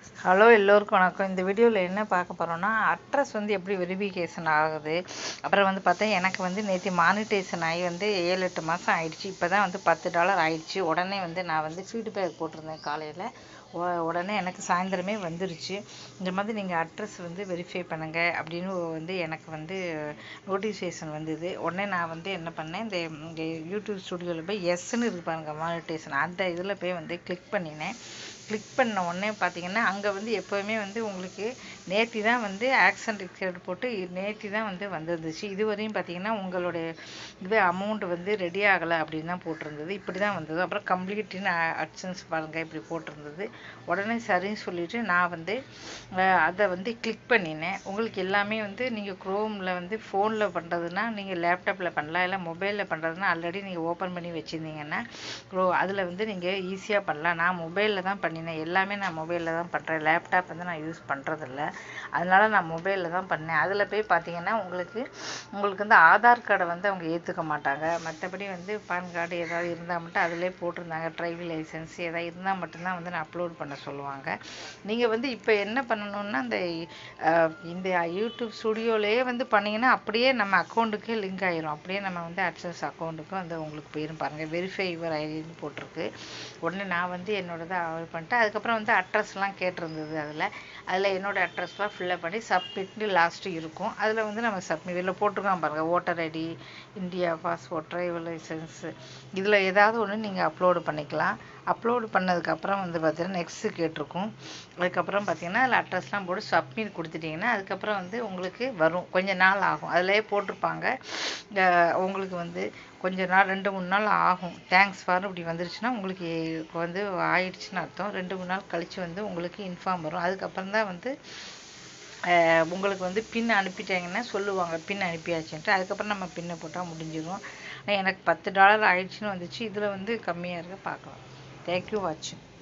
hello எல்லோருக்கும் வணக்கம் இந்த வீடியோவில் என்ன பார்க்க போகிறோம்னா அட்ரஸ் வந்து எப்படி வெரிஃபிகேஷன் ஆகுது அப்புறம் வந்து பார்த்தா எனக்கு வந்து நேற்று மானிட்டேஷன் ஆகி வந்து ஏழு எட்டு மாதம் ஆயிடுச்சு இப்போ தான் வந்து பத்து டாலர் ஆயிடுச்சு உடனே வந்து நான் வந்து ஃபீட்பேக் போட்டிருந்தேன் காலையில் உடனே எனக்கு சாயந்தரமே வந்துருச்சு இந்த மாதிரி நீங்கள் அட்ரஸ் வந்து வெரிஃபை பண்ணுங்க அப்படின்னு வந்து எனக்கு வந்து நோட்டிஃபிகேஷன் வந்தது உடனே நான் வந்து என்ன பண்ணேன் இந்த இங்கே யூடியூப் ஸ்டுடியோவில் போய் எஸ்ன்னு இருக்கு பாருங்க மானிட்டேஷன் அந்த இதில் போய் வந்து கிளிக் பண்ணினேன் கிளிக் பண்ண உடனே பார்த்தீங்கன்னா அங்கே வந்து எப்போவுமே வந்து உங்களுக்கு நேற்று தான் வந்து ஆக்சன் டிக்கெட் போட்டு நேற்று தான் வந்து வந்துருந்துச்சு இதுவரையும் பார்த்தீங்கன்னா உங்களுடைய இது அமௌண்ட் வந்து ரெடி ஆகலை அப்படின்னு தான் போட்டிருந்தது இப்படி தான் வந்தது அப்புறம் கம்ப்ளீட்டின்னு அட்சன்ஸ் பாருங்கள் இப்படி போட்டிருந்தது உடனே சரின்னு சொல்லிட்டு நான் வந்து அஹ், அதை வந்து கிளிக் பண்ணினேன் உங்களுக்கு எல்லாமே வந்து நீங்கள் க்ரோமில் வந்து ஃபோனில் பண்ணுறதுனா நீங்கள் லேப்டாப்பில் பண்ணலாம் இல்லை மொபைலில் பண்ணுறதுனா ஆல்ரெடி நீங்கள் ஓப்பன் பண்ணி வச்சுருந்தீங்கன்னா க்ரோ அதில் வந்து நீங்கள் ஈஸியாக பண்ணலாம் நான் மொபைலில் தான் பண்ணினேன் எல்லாமே நான் மொபைலில் தான் பண்ணுறேன் லேப்டாப் வந்து நான் யூஸ் பண்ணுறதில்ல அதனால நான் மொபைலில் தான் பண்ணேன் அதில் போய் பார்த்தீங்கன்னா உங்களுக்கு உங்களுக்கு வந்து ஆதார் கார்டை வந்து அவங்க ஏற்றுக்க மாட்டாங்க மற்றபடி வந்து பான் கார்டு ஏதாவது இருந்தால் மட்டும் அதிலே போட்டிருந்தாங்க டிரைவிங் லைசன்ஸ் ஏதாவது இருந்தால் மட்டும்தான் வந்து நான் அப்லோட் பண்ண சொல்லுவாங்க நீங்கள் வந்து இப்போ என்ன பண்ணணும்னா இந்த அஹ், இந்த யூடியூப் ஸ்டுடியோலேயே வந்து பண்ணீங்கன்னா அப்படியே நம்ம அக்கௌண்ட்டுக்கே லிங்க் ஆயிரும் அப்படியே நம்ம வந்து அட்சஸ் அக்கௌண்ட்டுக்கும் வந்து உங்களுக்கு போயிரும் பாருங்கள் வெரிஃபை யுவர் ஐடின்னு போட்டிருக்கு உடனே நான் வந்து என்னோடதை அவாய்ட் பண்ணிட்டேன் அதுக்கப்புறம் வந்து அட்ரஸ்லாம் கேட்டிருந்தது அதில் அதில் என்னோட அட்ரஸ்லாம் ஃபில்லப் பண்ணி சப்மிட்னு லாஸ்ட்டு இருக்கும் அதில் வந்து நம்ம சப்மிட் இதில் போட்டிருக்கான் பாருங்கள் voter ID India passport driver licence இதில் ஏதாவது ஒன்று நீங்கள் அப்லோடு பண்ணிக்கலாம் அப்லோடு பண்ணதுக்கப்புறம் வந்து பார்த்தீங்கன்னா நெக்ஸ்ட்டு கேட்டிருக்கும் அதுக்கப்புறம் பார்த்தீங்கன்னா அதில் அட்ரஸ்லாம் போட்டு சப்மிட் கொடுத்துட்டிங்கன்னா அதுக்கப்புறம் வந்து உங்களுக்கு வரும் கொஞ்ச நாள் ஆகும் அதிலே போட்டிருப்பாங்க அஹ் உங்களுக்கு வந்து கொஞ்ச நாள் ரெண்டு மூணு நாள் ஆகும் தேங்க்ஸ் ஃபார் இப்படி வந்துருச்சுன்னா உங்களுக்கு இப்போ வந்து ஆயிடுச்சுன்னு அர்த்தம் ரெண்டு மூணு நாள் கழித்து வந்து உங்களுக்கு இன்ஃபார்ம் வரும் அதுக்கப்புறம் தான் வந்து அஹ் உங்களுக்கு வந்து பின் அனுப்பிட்டாங்கன்னா சொல்லுவாங்க பின் அனுப்பியாச்சுன்ட்டு அதுக்கப்புறம் நம்ம பின்னை போட்டால் முடிஞ்சிடும் ஆனால் எனக்கு பத்து டாலர் ஆயிடுச்சுன்னு வந்துச்சு இதில் வந்து கம்மியாக இருக்க பார்க்கலாம் தேங்க்யூ வாட்சிங்